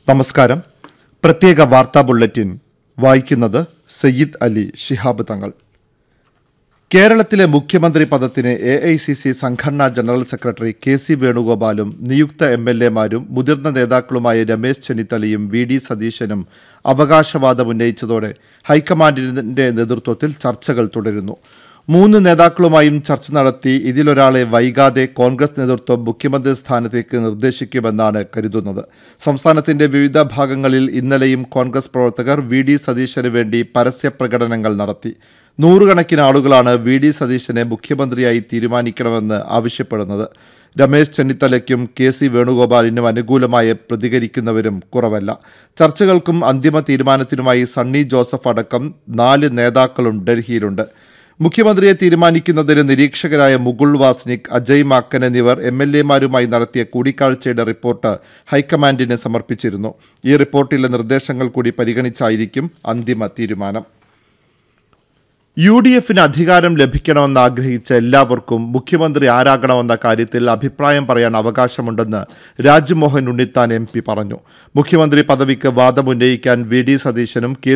നമസ്കാരം പ്രത്യേക വാർത്താ ബുള്ളറ്റിൻ വായിക്കുന്നത് സയ്യിദ് അലി ശിഹാബ് തങ്ങൾ കേരളത്തിലെ മുഖ്യമന്ത്രി പദത്തിന് എ ഐ സി സി സംഘടനാ ജനറൽ സെക്രട്ടറി കെ സി വേണുഗോപാലും നിയുക്ത എം എൽ എമാരും മുതിർന്ന നേതാക്കളുമായ രമേശ് ചെന്നിത്തലയും വി ഡി സതീശനും അവകാശവാദം ഉന്നയിച്ചതോടെ ഹൈക്കമാൻഡിന്റെ നേതൃത്വത്തിൽ ചർച്ചകൾ തുടരുന്നു മൂന്ന് നേതാക്കളുമായും ചർച്ച നടത്തി ഇതിലൊരാളെ വൈകാതെ കോൺഗ്രസ് നേതൃത്വം മുഖ്യമന്ത്രി സ്ഥാനത്തേക്ക് നിർദ്ദേശിക്കുമെന്നാണ് കരുതുന്നത് സംസ്ഥാനത്തിന്റെ വിവിധ ഭാഗങ്ങളിൽ ഇന്നലെയും കോൺഗ്രസ് പ്രവർത്തകർ വി ഡി സതീശന് വേണ്ടി പരസ്യ പ്രകടനങ്ങൾ നടത്തി നൂറുകണക്കിന് ആളുകളാണ് വി ഡി സതീശനെ മുഖ്യമന്ത്രിയായി തീരുമാനിക്കണമെന്ന് ആവശ്യപ്പെടുന്നത് രമേശ് ചെന്നിത്തലയ്ക്കും കെ സി വേണുഗോപാലിനും അനുകൂലമായി പ്രതികരിക്കുന്നവരും കുറവല്ല ചർച്ചകൾക്കും അന്തിമ തീരുമാനത്തിനുമായി സണ്ണി ജോസഫ് അടക്കം നാല് നേതാക്കളും ഡൽഹിയിലുണ്ട് മുഖ്യമന്ത്രിയെ തീരുമാനിക്കുന്നതിന് നിരീക്ഷകരായ മുകുൾ വാസ്നിക് അജയ് മാക്കൻ എന്നിവർ എം എൽ എമാരുമായി നടത്തിയ കൂടിക്കാഴ്ചയുടെ റിപ്പോർട്ട് ഹൈക്കമാൻഡിന് സമർപ്പിച്ചിരുന്നു ഈ റിപ്പോർട്ടിലെ നിർദ്ദേശങ്ങൾ കൂടി പരിഗണിച്ചായിരിക്കും അന്തിമ തീരുമാനം യു ഡി എഫിന് അധികാരം ലഭിക്കണമെന്ന് ആഗ്രഹിച്ച എല്ലാവർക്കും മുഖ്യമന്ത്രി ആരാകണമെന്ന കാര്യത്തിൽ അഭിപ്രായം പറയാൻ അവകാശമുണ്ടെന്ന് രാജ്മോഹൻ ഉണ്ണിത്താൻ എം പി പറഞ്ഞു മുഖ്യമന്ത്രി പദവിക്ക് വാദമുന്നയിക്കാൻ വി ഡി സതീശനും കെ